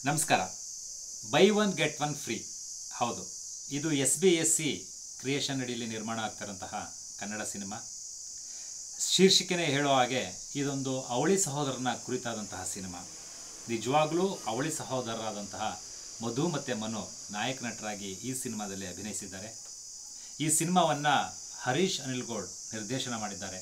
ನಮಸ್ಕಾರ buy one get one free ಹೌದು ಇದು S B S C creation ಅಡಿಯಲ್ಲಿ ನಿರ್ಮಾಣ ಆಗ್ತಿರೋಂತಹ ಕನ್ನಡ ಸಿನಿಮಾ ಶೀರ್ಷಿಕೆನೇ ಹೇಳೋ ಹಾಗೆ ಇದೊಂದು ಅವಳಿ ಸಹೋದರನ ಕುರಿತಾದಂತಹ ಸಿನಿಮಾ ನಿಜವಾಗ್ಲೂ ಅವಳಿ ಸಹೋದರರಾದಂತಹ ಮಧು ಮತ್ತು ಮನು ನಾಯಕ ನಟರಾಗಿ ಈ ಸಿನಿಮಾದಲ್ಲಿ ಅಭಿನಯಿಸಿದ್ದಾರೆ ಈ ಸಿನಿಮಾವನ್ನು ಹರೀಶ್ ಅನಿಲ್ಗೌಡ್ ನಿರ್ದೇಶನ ಮಾಡಿದ್ದಾರೆ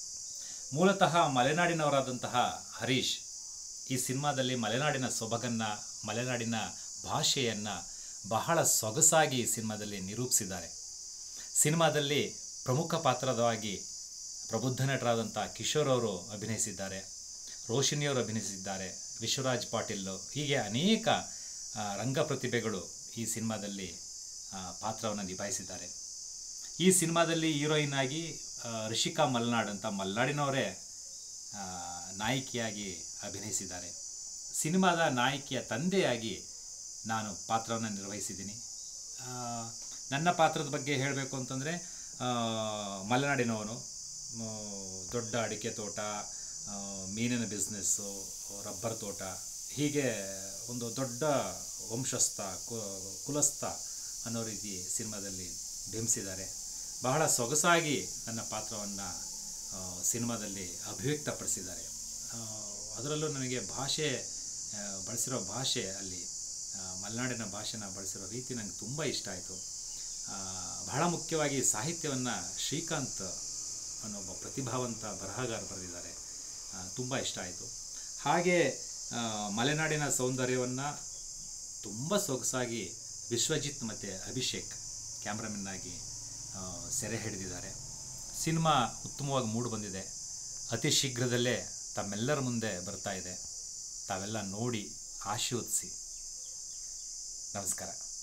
ಮೂಲತಃ ಮಲೆನಾಡಿನವರಾದಂತಹ ಹರೀಶ್ ಈ ಸಿನಿಮಾದಲ್ಲಿ ಮಲೆನಾಡಿನ ಸೊಬಗನ್ನು ಮಲೆನಾಡಿನ ಭಾಷೆಯನ್ನು ಬಹಳ ಸೊಗಸಾಗಿ ಈ ಸಿನಿಮಾದಲ್ಲಿ ನಿರೂಪಿಸಿದ್ದಾರೆ ಸಿನಿಮಾದಲ್ಲಿ ಪ್ರಮುಖ ಪಾತ್ರದವಾಗಿ ಪ್ರಬುದ್ಧ ನಟರಾದಂಥ ಕಿಶೋರ್ ಅವರು ಅಭಿನಯಿಸಿದ್ದಾರೆ ರೋಶಿನಿಯವರು ಅಭಿನಯಿಸಿದ್ದಾರೆ ವಿಶ್ವರಾಜ್ ಪಾಟೀಲ್ ಹೀಗೆ ಅನೇಕ ಆ, ರಂಗ ಪ್ರತಿಭೆಗಳು ಈ ಸಿನಿಮಾದಲ್ಲಿ ಪಾತ್ರವನ್ನು ನಿಭಾಯಿಸಿದ್ದಾರೆ ಈ ಸಿನಿಮಾದಲ್ಲಿ ಹೀರೋಯಿನ್ ಆಗಿ ಆ, ರಿಷಿಕಾ ಮಲ್ನಾಡ್ ಅಂತ ಮಲ್ನಾಡಿನವರೇ ಆ, ನಾಯಕಿಯಾಗಿ ಅಭಿನಯಿಸಿದ್ದಾರೆ ಸಿನಿಮಾದ ನಾಯಕಿಯ ತಂದೆಯಾಗಿ ನಾನು ಪಾತ್ರವನ್ನು ನಿರ್ವಹಿಸಿದ್ದೀನಿ ಆ, ನನ್ನ ಪಾತ್ರದ ಬಗ್ಗೆ ಹೇಳಬೇಕು ಅಂತಂದರೆ ಮಲೆನಾಡಿನವನು ಮ, ದೊಡ್ಡ ಅಡಿಕೆ ತೋಟ ಆ, ಮೀನಿನ ಬಿಸ್ನೆಸ್ಸು ರಬ್ಬರ್ ತೋಟ ಹೀಗೆ ಒಂದು ದೊಡ್ಡ ವಂಶಸ್ಥ ಕು ಕುಲಸ್ಥ ಅನ್ನೋ ರೀತಿ ಸಿನಿಮಾದಲ್ಲಿ ಬಿಂಬಿಸಿದ್ದಾರೆ ಬಹಳ ಸೊಗಸಾಗಿ ನನ್ನ ಪಾತ್ರವನ್ನು ಸಿನಿಮಾದಲ್ಲಿ ಅಭಿವ್ಯಕ್ತಪಡಿಸಿದ್ದಾರೆ ಆ, ಅದರಲ್ಲೂ ನನಗೆ ಭಾಷೆ ಆ, ಬಳಸಿರೋ ಭಾಷೆ ಅಲ್ಲಿ ಆ, ಮಲೆನಾಡಿನ ಭಾಷೆನ ಬಳಸಿರೋ ರೀತಿ ನನಗೆ ತುಂಬ ಇಷ್ಟ ಆಯಿತು ಬಹಳ ಮುಖ್ಯವಾಗಿ ಸಾಹಿತ್ಯವನ್ನು ಶ್ರೀಕಾಂತ್ ಅನ್ನೋ ಒಬ್ಬ ಪ್ರತಿಭಾವಂತ ಬರಹಗಾರ ಬರೆದಿದ್ದಾರೆ ತುಂಬ ಇಷ್ಟ ಆಯಿತು ಹಾಗೆ ಆ, ಮಲೆನಾಡಿನ ಸೌಂದರ್ಯವನ್ನು ತುಂಬ ಸೊಗಸಾಗಿ ವಿಶ್ವಜಿತ್ ಮತ್ತು ಅಭಿಷೇಕ್ ಕ್ಯಾಮ್ರಾಮನ್ ಆಗಿ ಆ, ಸೆರೆ ಹಿಡಿದಿದ್ದಾರೆ ಸಿನಿಮಾ ಉತ್ತಮವಾಗಿ ಮೂಡಿ ಬಂದಿದೆ ಅತಿ ಶೀಘ್ರದಲ್ಲೇ ತಮ್ಮೆಲ್ಲರ ಮುಂದೆ ಬರ್ತಾ ಇದೆ ತಾವೆಲ್ಲ ನೋಡಿ ಆಶೀರ್ವದಿಸಿ ನಮಸ್ಕಾರ